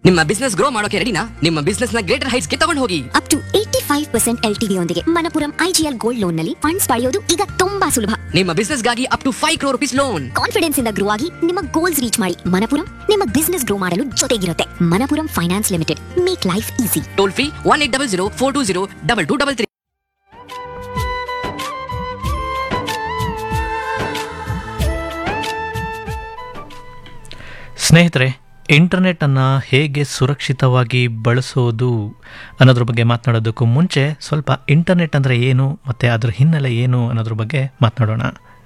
ನಿಮ್ಮ business grow ಮಾಡೋಕೆ ರೆಡಿನಾ ನಿಮ್ಮ ಬಿಸ್ನೆಸ್ ನ ಗ್ರೇಟರ್ ಹೈಟ್ಸ್ ಗೆ ತಗೊಂಡು ಹೋಗಿ up to eighty five percent L T ಯೊಂದಿಗೆ ಮನಪುರಂ ಐಜಿಎಲ್ ಗೋಲ್ಡ್ ಲೋನ್ ನಲ್ಲಿ ಫಂಡ್ಸ್ ಪಡೆಯೋದು ಈಗ ತುಂಬಾ ಸುಲಭ ನಿಮ್ಮ ಬಿಸ್ನೆಸ್ ಗಾಗಿ up to five crore rupees loan confidence ಇಂದ ಗ್ರೋ ಆಗಿ ನಿಮ್ಮ ಗೋಲ್ಸ್ ರೀಚ್ ಮಾಡಿ ಮನಪುರಂ ನಿಮ್ಮ ಬಿಸ್ನೆಸ್ ಗ್ರೋ ಮಾಡಲು ಜೊತೆಗಿರುತ್ತೆ Manappuram finance limited make life easy toll free one eight double zero four two zero double two double three ಸ್ನೇಹಿತರೆ ಇಂಟರ್ನೆಟ್ಟನ್ನು ಹೇಗೆ ಸುರಕ್ಷಿತವಾಗಿ ಬಳಸೋದು ಅನ್ನೋದ್ರ ಬಗ್ಗೆ ಮಾತನಾಡೋದಕ್ಕೂ ಮುಂಚೆ ಸ್ವಲ್ಪ ಇಂಟರ್ನೆಟ್ ಅಂದರೆ ಏನು ಮತ್ತು ಅದರ ಹಿನ್ನೆಲೆ ಏನು ಅನ್ನೋದ್ರ ಬಗ್ಗೆ ಮಾತನಾಡೋಣ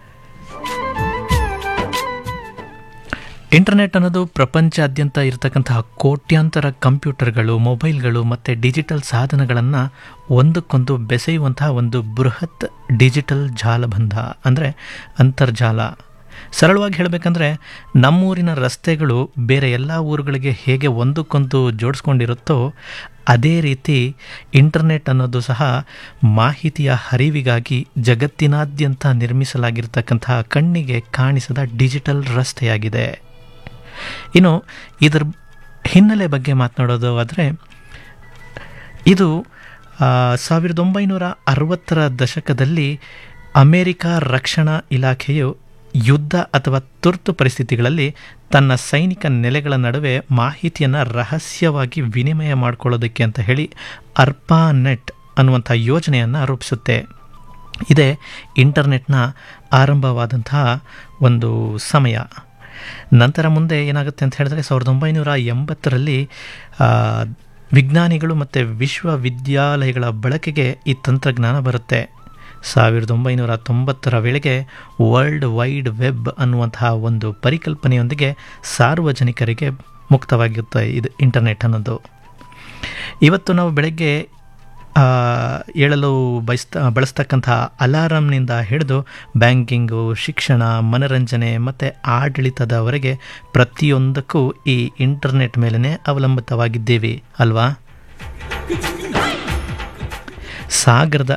ಇಂಟರ್ನೆಟ್ ಅನ್ನೋದು ಪ್ರಪಂಚಾದ್ಯಂತ ಇರತಕ್ಕಂತಹ ಕೋಟ್ಯಾಂತರ ಕಂಪ್ಯೂಟರ್ಗಳು ಮೊಬೈಲ್ಗಳು ಮತ್ತು ಡಿಜಿಟಲ್ ಸಾಧನಗಳನ್ನು ಒಂದಕ್ಕೊಂದು ಬೆಸೆಯುವಂತಹ ಒಂದು ಬೃಹತ್ ಡಿಜಿಟಲ್ ಜಾಲಬಂಧ ಅಂದರೆ ಅಂತರ್ಜಾಲ ಸರಳವಾಗಿ ಹೇಳಬೇಕಂದ್ರೆ ನಮ್ಮೂರಿನ ರಸ್ತೆಗಳು ಬೇರೆ ಎಲ್ಲ ಊರುಗಳಿಗೆ ಹೇಗೆ ಒಂದಕ್ಕೊಂದು ಜೋಡಿಸ್ಕೊಂಡಿರುತ್ತೋ ಅದೇ ರೀತಿ ಇಂಟರ್ನೆಟ್ ಅನ್ನೋದು ಸಹ ಮಾಹಿತಿಯ ಹರಿವಿಗಾಗಿ ಜಗತ್ತಿನಾದ್ಯಂತ ನಿರ್ಮಿಸಲಾಗಿರ್ತಕ್ಕಂತಹ ಕಣ್ಣಿಗೆ ಕಾಣಿಸದ ಡಿಜಿಟಲ್ ರಸ್ತೆಯಾಗಿದೆ ಇನ್ನು ಇದರ ಹಿನ್ನೆಲೆ ಬಗ್ಗೆ ಮಾತನಾಡೋದು ಆದರೆ ಇದು ಆ, ಸಾವಿರದ ಒಂಬೈನೂರ ಅರವತ್ತರ ದಶಕದಲ್ಲಿ ಅಮೇರಿಕ ರಕ್ಷಣಾ ಇಲಾಖೆಯು ಯುದ್ಧ ಅಥವಾ ತುರ್ತು ಪರಿಸ್ಥಿತಿಗಳಲ್ಲಿ ತನ್ನ ಸೈನಿಕ ನೆಲೆಗಳ ನಡುವೆ ಮಾಹಿತಿಯನ್ನು ರಹಸ್ಯವಾಗಿ ವಿನಿಮಯ ಮಾಡಿಕೊಳ್ಳೋದಕ್ಕೆ ಅಂತ ಹೇಳಿ ಅರ್ಪಾ ನೆಟ್ ಅನ್ನುವಂಥ ಯೋಜನೆಯನ್ನು ರೂಪಿಸುತ್ತೆ ಇದೇ ಇಂಟರ್ನೆಟ್ನ ಆರಂಭವಾದಂತಹ ಒಂದು ಸಮಯ ನಂತರ ಮುಂದೆ ಏನಾಗುತ್ತೆ ಅಂತ ಹೇಳಿದ್ರೆ ಸಾವಿರದ ಒಂಬೈನೂರ ಎಂಬತ್ತರಲ್ಲಿ ಆ, ವಿಜ್ಞಾನಿಗಳು ಮತ್ತು ವಿಶ್ವವಿದ್ಯಾಲಯಗಳ ಬಳಕೆಗೆ ಈ ತಂತ್ರಜ್ಞಾನ ಬರುತ್ತೆ ಸಾವಿರದ ಒಂಬೈನೂರ ತೊಂಬತ್ತರ ವೇಳೆಗೆ ವರ್ಲ್ಡ್ ವೈಡ್ ವೆಬ್ ಅನ್ನುವಂತಹ ಒಂದು ಪರಿಕಲ್ಪನೆಯೊಂದಿಗೆ ಸಾರ್ವಜನಿಕರಿಗೆ ಮುಕ್ತವಾಗಿರುತ್ತೆ ಇದು ಇಂಟರ್ನೆಟ್ ಅನ್ನೋದು ಇವತ್ತು ನಾವು ಬೆಳಗ್ಗೆ ಆ, ಏಳಲು ಬಯಸ್ತ ಬಳಸ್ತಕ್ಕಂಥ ಅಲಾರಾಮ್ನಿಂದ ಹಿಡಿದು ಬ್ಯಾಂಕಿಂಗು ಶಿಕ್ಷಣ ಮನರಂಜನೆ ಮತ್ತು ಆಡಳಿತದವರೆಗೆ ಪ್ರತಿಯೊಂದಕ್ಕೂ ಈ ಇಂಟರ್ನೆಟ್ ಮೇಲೇ ಅವಲಂಬಿತವಾಗಿದ್ದೇವೆ ಅಲ್ವಾ ಸಾಗರದ